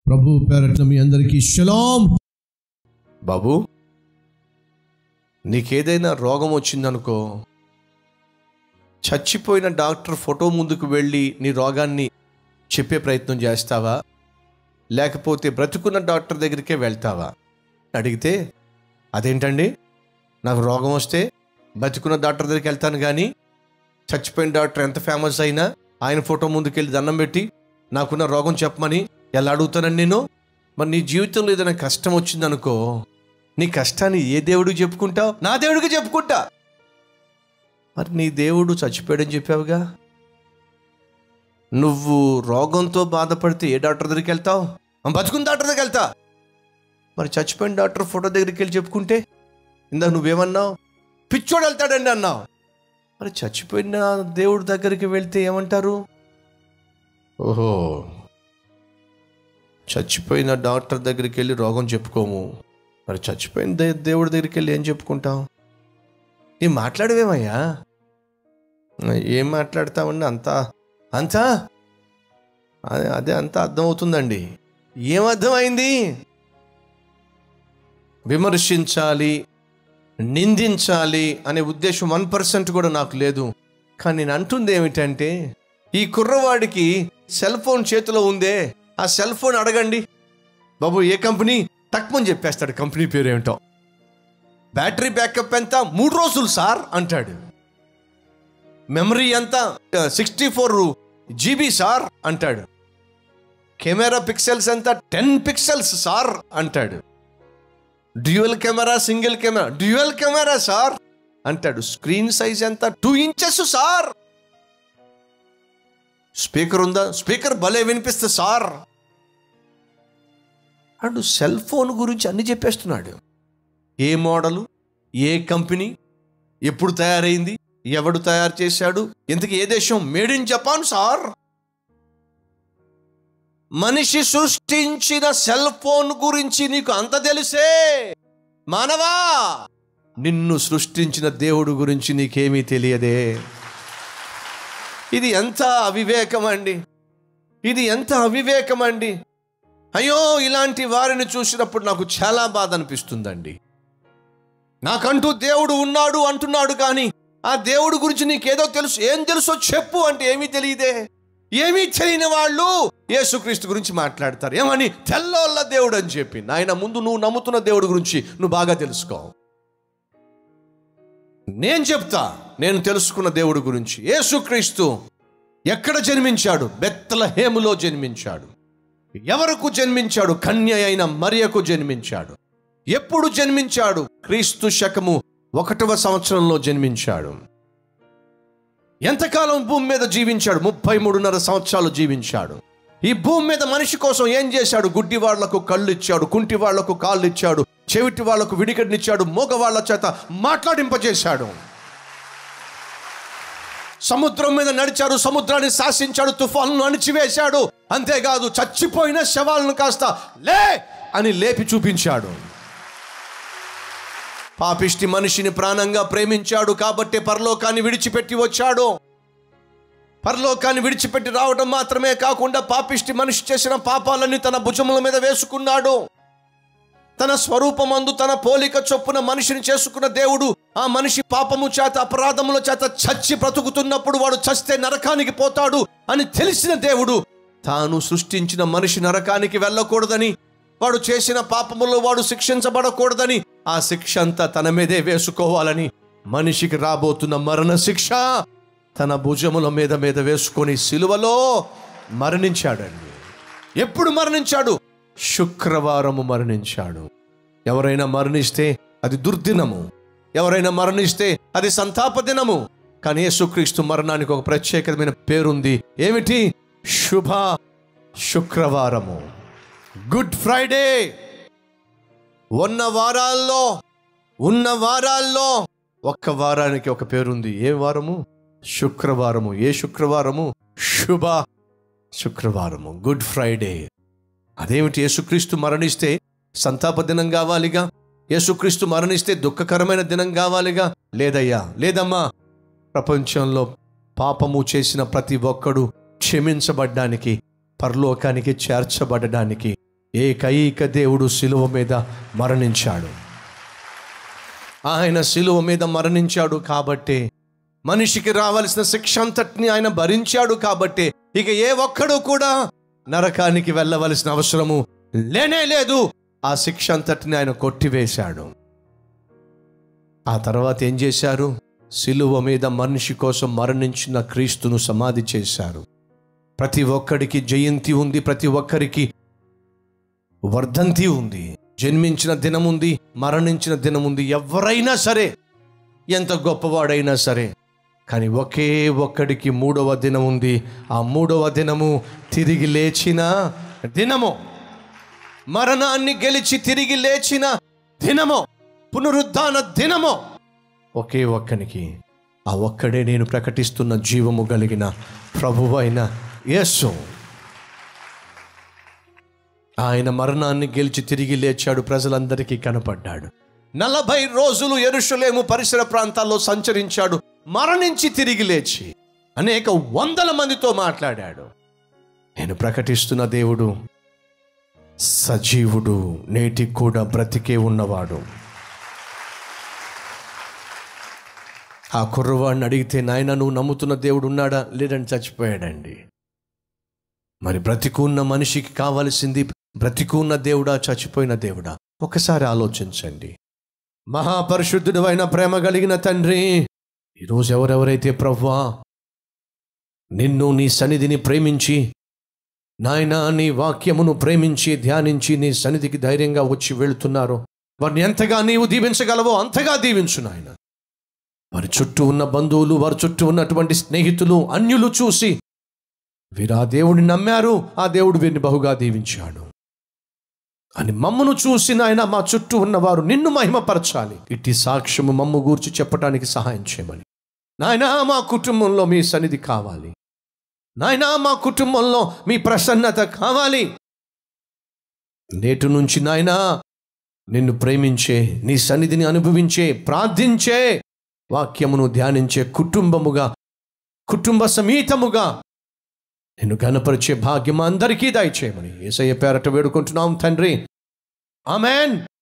ప్రభు పేరట్ల మీ అందరికీ షలాం బాబు నీకేదైనా రోగం వచ్చిందనుకో చచ్చిపోయిన డాక్టర్ ఫోటో ముందుకు వెళ్ళి నీ రోగాన్ని చెప్పే ప్రయత్నం చేస్తావా లేకపోతే బ్రతుకున్న డాక్టర్ దగ్గరికే వెళ్తావా అడిగితే అదేంటండి నాకు రోగం వస్తే బతుకున్న డాక్టర్ దగ్గరికి వెళ్తాను కానీ చచ్చిపోయిన డాక్టర్ ఎంత ఫేమస్ అయినా ఆయన ఫోటో ముందుకు వెళ్ళి దండం పెట్టి నాకున్న రోగం చెప్పమని ఎలా అడుగుతానండి నేను మరి నీ జీవితంలో ఏదైనా కష్టం వచ్చిందనుకో నీ కష్టాన్ని ఏ దేవుడికి చెప్పుకుంటావు నా దేవుడికి చెప్పుకుంటా మరి నీ దేవుడు చచ్చిపోయాడని చెప్పావుగా నువ్వు రోగంతో బాధపడితే ఏ డాక్టర్ దగ్గరికి వెళ్తావు ఆ, బతుకున్న డాక్టర్ దగ్గరికి వెళ్తా మరి చచ్చిపోయిన డాక్టర్ ఫోటో దగ్గరికి వెళ్ళి చెప్పుకుంటే ఇందాక నువ్వేమన్నావు పిచ్చోడు వెళ్తాడండి అన్నావు మరి చచ్చిపోయిన దేవుడి దగ్గరికి వెళ్తే ఏమంటారు ఓహో చచ్చిపోయిన డాక్టర్ దగ్గరికి వెళ్ళి రోగం చెప్పుకోము మరి చచ్చిపోయిన దే దేవుడి దగ్గరికి వెళ్ళి ఏం చెప్పుకుంటాం నీ మాట్లాడవేమయ్యా ఏం మాట్లాడతామండి అంతా అంతా అదే అదే అంతా అర్థమవుతుందండి ఏం అర్థమైంది విమర్శించాలి నిందించాలి అనే ఉద్దేశం వన్ పర్సెంట్ కూడా నాకు లేదు కానీ నేను అంటుంది ఏమిటంటే ఈ కుర్రవాడికి సెల్ ఫోన్ చేతిలో ఉందే ఆ సెల్ ఫోన్ అడగండి బాబు ఏ కంపెనీ తక్కువని చెప్పేస్తాడు కంపెనీ పేరు ఏమిటో బ్యాటరీ బ్యాకప్ ఎంత మూడు రోజులు సార్ అంటాడు మెమరీ ఎంత సిక్స్టీ ఫోర్ జీబీ సార్ అంటాడు కెమెరా పిక్సెల్స్ ఎంత టెన్ పిక్సెల్స్ సార్ అంటాడు dual camera single camera dual camera sir అంటాడు స్క్రీన్ సైజ్ ఎంత టూ ఇంచెస్ సార్ స్పీకర్ ఉందా స్పీకర్ భలే వినిపిస్తుంది సార్ అండు సెల్ ఫోన్ గురించి అన్ని చెప్పేస్తున్నాడు ఏ మోడలు ఏ కంపెనీ ఎప్పుడు తయారైంది ఎవడు తయారు చేశాడు ఇంతకీ ఏ దేశం మేడ్ ఇన్ జపాన్ సార్ మనిషి సృష్టించిన సెల్ ఫోన్ గురించి నీకు అంత తెలిసే మానవా నిన్ను సృష్టించిన దేవుడు గురించి నీకేమీ తెలియదే ఇది ఎంత అవివేకం అండి ఇది ఎంత అవివేకం అండి అయ్యో ఇలాంటి వారిని చూసినప్పుడు నాకు చాలా బాధ అనిపిస్తుందండి నాకంటూ దేవుడు ఉన్నాడు అంటున్నాడు కానీ ఆ దేవుడు గురించి నీకేదో తెలుసు ఏం తెలుసో చెప్పు అంటే ఏమీ తెలియదే ఏమీ తెలియని వాళ్ళు యేసుక్రీస్తు గురించి మాట్లాడతారు ఏమని తెల్లోళ్ళ దేవుడు అని చెప్పి నాయన ముందు నువ్వు నమ్ముతున్న దేవుడి గురించి నువ్వు బాగా తెలుసుకో నేను చెప్తా నేను తెలుసుకున్న దేవుడి గురించి యేసుక్రీస్తు ఎక్కడ జన్మించాడు బెత్తల హేములో జన్మించాడు ఎవరకు జన్మించాడు కన్య అయిన మరియకు జన్మించాడు ఎప్పుడు జన్మించాడు క్రీస్తు శకము ఒకటవ సంవత్సరంలో జన్మించాడు ఎంతకాలం భూమి మీద జీవించాడు ముప్పై మూడున్నర సంవత్సరాలు జీవించాడు ఈ భూమి మీద మనిషి కోసం ఏం చేశాడు గుడ్డి వాళ్లకు కళ్ళు ఇచ్చాడు కుంటి వాళ్లకు కాళ్ళు ఇచ్చాడు చెవిటి వాళ్లకు విడిగడ్నిచ్చాడు మోగవాళ్ల చేత మాట్లాడింపజేశాడు సముద్రం మీద నడిచాడు సముద్రాన్ని శాసించాడు తుఫాన్ను అణిచివేశాడు అంతేకాదు చచ్చిపోయిన శవాలను కాస్త లే అని లేపి చూపించాడు పాపిష్టి మనిషిని ప్రాణంగా ప్రేమించాడు కాబట్టి పరలోకాన్ని విడిచిపెట్టి వచ్చాడు పరలోకాన్ని విడిచిపెట్టి రావడం మాత్రమే కాకుండా పాపిష్టి మనిషి చేసిన పాపాలన్నీ తన భుజముల మీద వేసుకున్నాడు తన స్వరూపమందు తన పోలిక చొప్పున మనిషిని చేసుకున్న దేవుడు ఆ మనిషి పాపము చేత అపరాధముల చేత చచ్చి బ్రతుకుతున్నప్పుడు వాడు చస్తే నరకానికి పోతాడు అని తెలిసిన దేవుడు తాను సృష్టించిన మనిషి నరకానికి వెళ్ళకూడదని వాడు చేసిన పాపములో వాడు శిక్షించబడకూడదని ఆ శిక్ష అంతా తన మీదే వేసుకోవాలని మనిషికి రాబోతున్న మరణ శిక్ష తన భుజముల మీద మీద వేసుకొని సిలువలో మరణించాడండి ఎప్పుడు మరణించాడు శుక్రవారము మరణించాడు ఎవరైనా మరణిస్తే అది దుర్దినము ఎవరైనా మరణిస్తే అది సంతాప దినము కానీ యేసుక్రీస్తు మరణానికి ఒక ప్రత్యేకమైన పేరుంది ఏమిటి శుభ శుక్రవారము గుడ్ ఫ్రైడే ఉన్న వారాల్లో ఉన్న వారాల్లో ఒక్క వారానికి ఒక పేరుంది ఏ వారము శుక్రవారము ఏ శుక్రవారము శుభ శుక్రవారము గుడ్ ఫ్రైడే అదేమిటి యేసుక్రీస్తు మరణిస్తే సంతాప దినం కావాలిగా యేసుక్రీస్తు మరణిస్తే దుఃఖకరమైన దినం కావాలిగా లేదయ్యా లేదమ్మా ప్రపంచంలో పాపము చేసిన ప్రతి ఒక్కడు క్షమించబడ్డానికి పరలోకానికి చేర్చబడడానికి ఏకైక దేవుడు శిలువ మీద మరణించాడు ఆయన శిలువ మీద మరణించాడు కాబట్టే మనిషికి రావాల్సిన శిక్ష అంతటిని ఆయన భరించాడు కాబట్టే ఇక ఏ ఒక్కడు కూడా నరకానికి వెళ్ళవలసిన అవసరము లేనే లేదు ఆ శిక్ష అంతటిని ఆయన కొట్టివేశాడు ఆ తర్వాత ఏం చేశారు శిలువ మీద మనిషి కోసం మరణించిన క్రీస్తును సమాధి చేశారు ప్రతి ఒక్కడికి జయంతి ఉంది ప్రతి ఒక్కరికి వర్ధంతి ఉంది జన్మించిన దినం ఉంది మరణించిన దినం ఉంది ఎవరైనా సరే ఎంత గొప్పవాడైనా సరే కానీ ఒకే ఒక్కడికి మూడవ దినం ఉంది ఆ మూడవ దినము తిరిగి లేచిన దినము మరణాన్ని గెలిచి తిరిగి లేచిన దినము పునరుద్ధాన దినము ఒకే ఒక్కనికి ఆ ఒక్కడే నేను ప్రకటిస్తున్న జీవము కలిగిన ప్రభువైన యేసు ఆయన మరణాన్ని గెలిచి తిరిగి లేచాడు ప్రజలందరికీ కనపడ్డాడు నలభై రోజులు ఎరుషులేము పరిసర ప్రాంతాల్లో సంచరించాడు మరణించి తిరిగి లేచి అనేక వందల మందితో మాట్లాడాడు నేను ప్రకటిస్తున్న దేవుడు సజీవుడు నేటికి కూడా బ్రతికే ఉన్నవాడు ఆ కుర్రవాడిని అడిగితే నాయన నువ్వు నమ్ముతున్న దేవుడు ఉన్నాడా లేదని చచ్చిపోయాడండి మరి బ్రతికున్న మనిషికి కావలసింది బ్రతికున్న దేవుడా చచ్చిపోయిన దేవుడా ఒకసారి ఆలోచించండి మహాపరిశుద్ధుడు అయిన ప్రేమ కలిగిన తండ్రి ఈరోజు ఎవరెవరైతే ప్రవ్వా నిన్ను నీ సన్నిధిని ప్రేమించి నాయనా నీ వాక్యమును ప్రేమించి ధ్యానించి నీ సన్నిధికి ధైర్యంగా వచ్చి వెళుతున్నారో వారిని ఎంతగా నీవు దీవించగలవో అంతగా దీవించు నాయన వారి చుట్టూ ఉన్న బంధువులు వారి చుట్టూ ఉన్నటువంటి స్నేహితులు అన్యులు చూసి వీరు ఆ దేవుడిని నమ్మారు ఆ దేవుడు వీరిని బహుగా దీవించాడు అని మమ్మను చూసి నాయన మా చుట్టూ ఉన్నవారు నిన్ను మహిమపరచాలి ఇట్టి సాక్ష్యము మమ్ము గూర్చి చెప్పడానికి సహాయం చేయమని నాయనా మా కుటుంబంలో మీ సన్నిధి కావాలి నాయనా మా కుటుంబంలో మీ ప్రసన్నత కావాలి నేటి నుంచి నాయనా నిన్ను ప్రేమించే నీ సన్నిధిని అనుభవించే ప్రార్థించే వాక్యమును ధ్యానించే కుటుంబముగా కుటుంబ సమేతముగా నిన్ను గనపరిచే భాగ్యం అందరికీ దయచేయమని ఏసయ్య పేరట వేడుకుంటున్నాం తండ్రి ఆమెన్